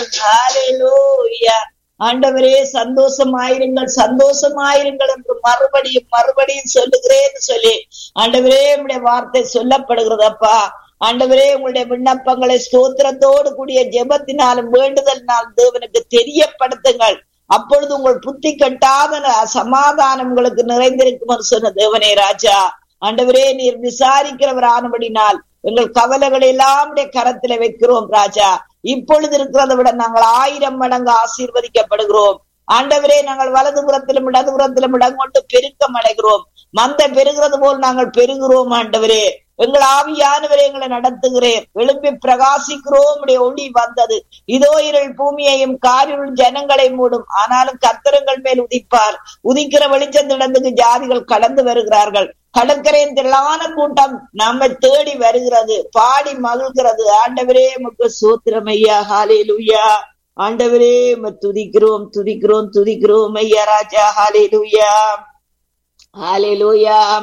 ஹalleluya ஆண்டவரே சந்தோஷமாயிருங்கள் சந்தோஷமாயிருங்கள் என்று மறுபடியும் மறுபடியும் சொல்லுகிறேன்னு சொல்லி ஆண்டவரே உடைய வார்த்தை சொல்லப்படுகிறதப்பா ஆண்டவரே உங்களுடைய விண்ணப்பங்களை ஸ்தோத்திரத்தோடு கூடிய ஜெபத்தினாலும் வேண்டுதலினாலும் தேவனுக்கு தெரியப்படுத்துங்கள் அப்பொழுது உங்கள் புத்தி கட்டாத சமாதானம் உங்களுக்கு நிறைந்திருக்கும் சொன்ன தேவனே ராஜா ஆண்டவரே நீர் விசாரிக்கிறவர் ஆனபடினால் எங்கள் கவலைகளை எல்லாம் கரத்தில வைக்கிறோம் ராஜா இப்பொழுது இருக்கிறதை விட நாங்கள் ஆயிரம் மடங்கு ஆசீர்வதிக்கப்படுகிறோம் ஆண்டவரே நாங்கள் வலது புறத்திலும் இடது புறத்திலும் இடம் கொண்டு பெருக்கம் அடைகிறோம் மந்த பெருகிறது போல் நாங்கள் பெருகிறோம் ஆண்டவரே எங்கள் ஆவியானவரை எங்களை நடத்துகிறேன் எழுப்பி பிரகாசிக்கிறோம் உடைய ஒளி வந்தது இதோ இருள் பூமியையும் காரிருள் ஜனங்களை மூடும் ஆனாலும் கத்தரங்கள் மேல் உதிப்பார் உதிக்கிற வெளிச்சத்திடத்துக்கு ஜாதிகள் கடந்து வருகிறார்கள் கடற்கரையின் திரளான கூட்டம் நம்மை தேடி வருகிறது பாடி மகிழ்கிறது ஆண்டவரே முக்கு சூத்திரம் ஐயா ஹாலே லுய்யா ஆண்டவரே துதிக்கிறோம் துதிக்கிறோம் துதிக்கிறோம் ஐயா ராஜா ஹாலே லுய்யா ஹாலே லூயா